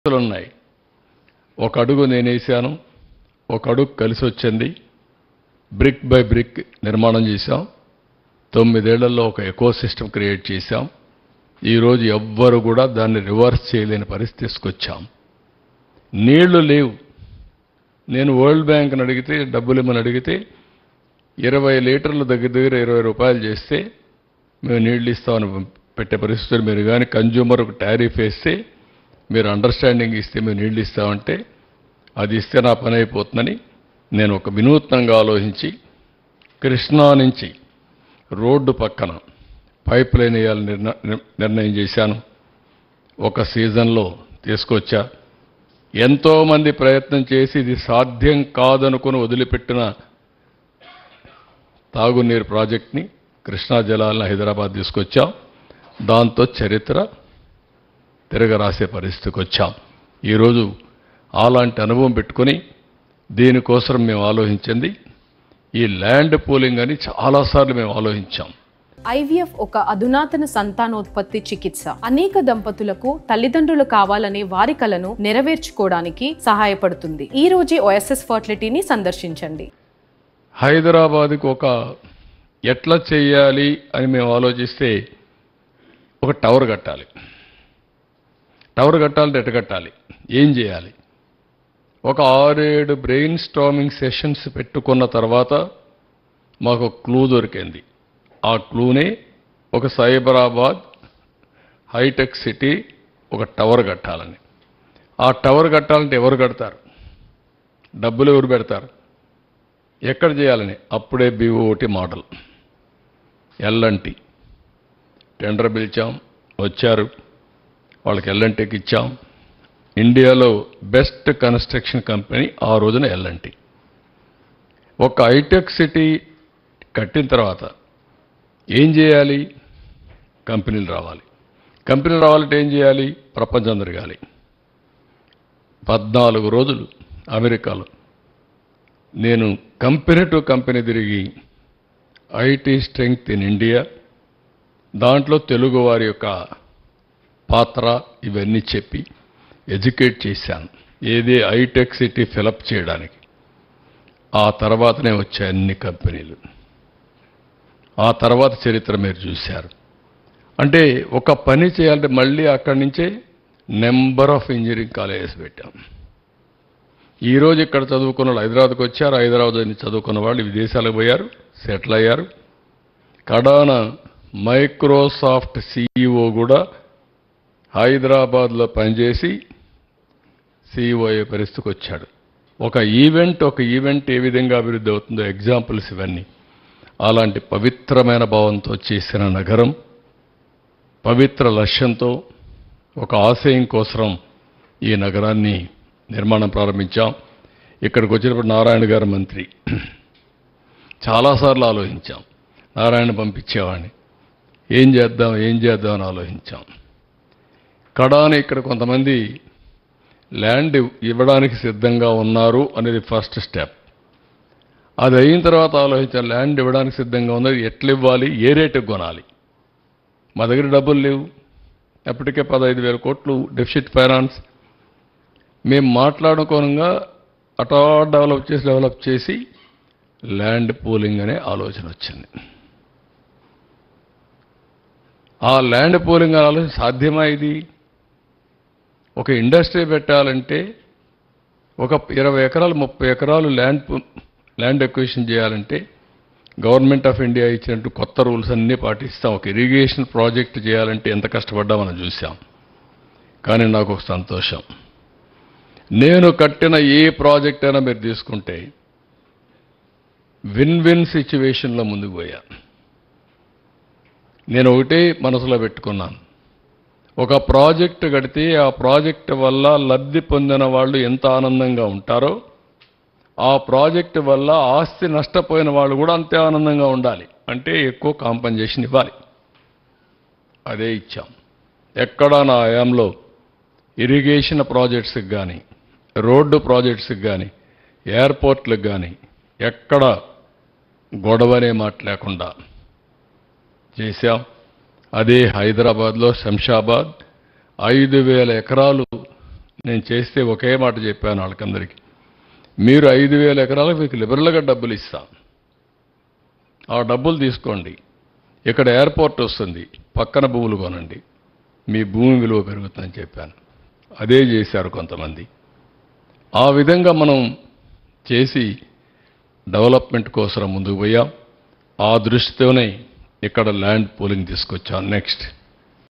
పరిస్థితులు ఉన్నాయి ఒక అడుగు నేను వేసాను ఒక అడుగు కలిసి వచ్చింది బ్రిక్ బై బ్రిక్ నిర్మాణం చేశాం తొమ్మిదేళ్లలో ఒక ఎకో సిస్టమ్ క్రియేట్ చేశాం ఈరోజు ఎవ్వరు కూడా దాన్ని రివర్స్ చేయలేని పరిస్థితి తీసుకొచ్చాం నీళ్లు లేవు నేను వరల్డ్ బ్యాంక్ని అడిగితే డబ్బులు ఇమ్మని అడిగితే ఇరవై లీటర్లు దగ్గర దగ్గర ఇరవై రూపాయలు చేస్తే మేము నీళ్ళు ఇస్తామని పెట్టే పరిస్థితులు మీరు కానీ కన్జ్యూమర్ ఒక టారిఫ్ వేస్తే మీరు అండర్స్టాండింగ్ ఇస్తే మేము నీళ్ళు ఇస్తామంటే అది ఇస్తే నా పని అయిపోతుందని నేను ఒక వినూత్నంగా ఆలోచించి కృష్ణా నుంచి రోడ్డు పక్కన పైప్ లైన్ వేయాలని నిర్ణ- నిర్- నిర్ణయం చేశాను ఒక సీజన్లో తీసుకొచ్చా ఎంతోమంది ప్రయత్నం చేసి ఇది సాధ్యం కాదనుకుని వదిలిపెట్టిన తాగునీరు ప్రాజెక్ట్ని కృష్ణా జలాలను హైదరాబాద్ తీసుకొచ్చాం దాంతో చరిత్ర తిరగరాసే పరిస్థితికి వచ్చాం ఈరోజు అలాంటి అనుభవం పెట్టుకొని దీనికోసం మేము ఆలోచించింది ఈ ల్యాండ్ పూలింగ్ అని చాలాసార్లు మేము ఆలోచించాం ఐవీఎఫ్ ఒక అధునాతన సంతానోత్పత్తి చికిత్స అనేక దంపతులకు తల్లిదండ్రులు కావాలనే వారి కలను నెరవేర్చుకోవడానికి సహాయపడుతుంది ఈ రోజే ఓఎస్ఎస్ ఫర్టిలిటీని సందర్శించండి హైదరాబాద్కి ఒక ఎట్లా చేయాలి అని మేము ఆలోచిస్తే ఒక టవర్ కట్టాలి టవర్ కట్టాలంటే ఎట్ట కట్టాలి ఏం చేయాలి ఒక ఆరేడు బ్రెయిన్ స్టామింగ్ సెషన్స్ పెట్టుకున్న తర్వాత మాకు క్లూ దొరికింది ఆ క్లూనే ఒక సైబరాబాద్ హైటెక్ సిటీ ఒక టవర్ కట్టాలని ఆ టవర్ కట్టాలంటే ఎవరు కడతారు డబ్బులు ఎవరు పెడతారు ఎక్కడ చేయాలని అప్పుడే బీఓటి మోడల్ ఎల్ఎన్టీ టెండర్ పిలిచాం వచ్చారు వాళ్ళకి ఎల్ఎన్టీకి ఇచ్చాం ఇండియాలో బెస్ట్ కన్స్ట్రక్షన్ కంపెనీ ఆ రోజున ఎల్ఎన్టీ ఒక హైటెక్ సిటీ కట్టిన తర్వాత ఏం చేయాలి కంపెనీలు రావాలి కంపెనీలు రావాలంటే ఏం చేయాలి ప్రపంచం తిరగాలి పద్నాలుగు రోజులు అమెరికాలో నేను కంపెనీ టు కంపెనీ తిరిగి ఐటీ స్ట్రెంగ్త్ ఇన్ ఇండియా దాంట్లో తెలుగు వారి యొక్క పాత్ర ఇవన్నీ చెప్పి ఎడ్యుకేట్ చేశాను ఏది ఐటెక్ సిటీ ఫిలప్ చేయడానికి ఆ తర్వాతనే వచ్చాయి అన్ని కంపెనీలు ఆ తర్వాత చరిత్ర మీరు చూశారు అంటే ఒక పని చేయాలంటే మళ్ళీ అక్కడి నుంచే నెంబర్ ఆఫ్ ఇంజనీరింగ్ కాలేజెస్ పెట్టాం ఈ రోజు ఇక్కడ చదువుకున్న వాళ్ళు హైదరాబాద్కి వచ్చారు హైదరాబాద్ నుంచి చదువుకున్న వాళ్ళు విదేశాలకు పోయారు సెటిల్ అయ్యారు కడాన మైక్రోసాఫ్ట్ సీఈఓ కూడా హైదరాబాద్లో పనిచేసి సీఈఓ అయ్యే పరిస్థితికి వచ్చాడు ఒక ఈవెంట్ ఒక ఈవెంట్ ఏ విధంగా అభివృద్ధి అవుతుందో ఎగ్జాంపుల్స్ ఇవన్నీ అలాంటి పవిత్రమైన భావంతో చేసిన నగరం పవిత్ర లక్ష్యంతో ఒక ఆశయం కోసం ఈ నగరాన్ని నిర్మాణం ప్రారంభించాం ఇక్కడికి వచ్చినప్పుడు నారాయణ గారు మంత్రి చాలాసార్లు ఆలోచించాం నారాయణ పంపించేవాడిని ఏం చేద్దాం ఏం చేద్దాం అని ఆలోచించాం కడాని ఇక్కడ కొంతమంది ల్యాండ్ ఇవ్వడానికి సిద్ధంగా ఉన్నారు అనేది ఫస్ట్ స్టెప్ అది అయిన తర్వాత ఆలోచించాం ల్యాండ్ ఇవ్వడానికి సిద్ధంగా ఉన్నది ఎట్లా ఇవ్వాలి ఏ రేటుకి కొనాలి మా దగ్గర డబ్బులు లేవు ఎప్పటికే పదహైదు వేల కోట్లు డెఫిసిట్ ఫైనాన్స్ మేము మాట్లాడుకోనంగా అటా డెవలప్ చేసి డెవలప్ చేసి ల్యాండ్ పూలింగ్ అనే ఆలోచన వచ్చింది ఆ ల్యాండ్ పూలింగ్ అనే ఆలోచన సాధ్యమా ఇది ఒక ఇండస్ట్రీ పెట్టాలంటే ఒక ఇరవై ఎకరాలు ముప్పై ఎకరాలు ల్యాండ్ పు- ల్యాండ్ ఎక్విజిషన్ చేయాలంటే గవర్నమెంట్ ఆఫ్ ఇండియా ఇచ్చినట్టు కొత్త రూల్స్ అన్నీ పాటిస్తాం ఒక ఇరిగేషన్ ప్రాజెక్ట్ చేయాలంటే ఎంత కష్టపడ్డా మనం చూసాం కానీ నాకు ఒక సంతోషం నేను కట్టిన ఏ ప్రాజెక్ట్ అయినా మీరు తీసుకుంటే విన్ విన్ సిచ్యువేషన్లో ముందుకు పోయా నేను ఒకటే మనసులో పెట్టుకున్నాను ఒక ప్రాజెక్ట్ కడితే ఆ ప్రాజెక్ట్ వల్ల లబ్ధి పొందిన వాళ్ళు ఎంత ఆనందంగా ఉంటారో ఆ ప్రాజెక్ట్ వల్ల ఆస్తి నష్టపోయిన వాళ్ళు కూడా అంతే ఆనందంగా ఉండాలి అంటే ఎక్కువ కాంపన్సేషన్ ఇవ్వాలి అదే ఇచ్చాం ఎక్కడా నా ఆయాంలో ఇరిగేషన్ ప్రాజెక్ట్స్కి కానీ రోడ్డు ప్రాజెక్ట్స్కి కానీ ఎయిర్పోర్ట్లకు కానీ ఎక్కడ గొడవనే మాట లేకుండా చేశాం అదే హైదరాబాద్లో శంషాబాద్ ఐదు వేల ఎకరాలు నేను చేస్తే ఒకే మాట చెప్పాను వాళ్ళకందరికీ మీరు ఐదు వేల ఎకరాలకు మీకు లిబరల్గా డబ్బులు ఇస్తాం ఆ డబ్బులు తీసుకోండి ఇక్కడ ఎయిర్పోర్ట్ వస్తుంది పక్కన భూములు కొనండి మీ భూమి విలువ పెరుగుతుందని చెప్పాను అదే చేశారు కొంతమంది ఆ విధంగా మనం చేసి డెవలప్మెంట్ కోసం ముందుకు పోయాం ఆ దృష్టితోనే ఇక్కడ ల్యాండ్ పూలింగ్ తీసుకొచ్చాం నెక్స్ట్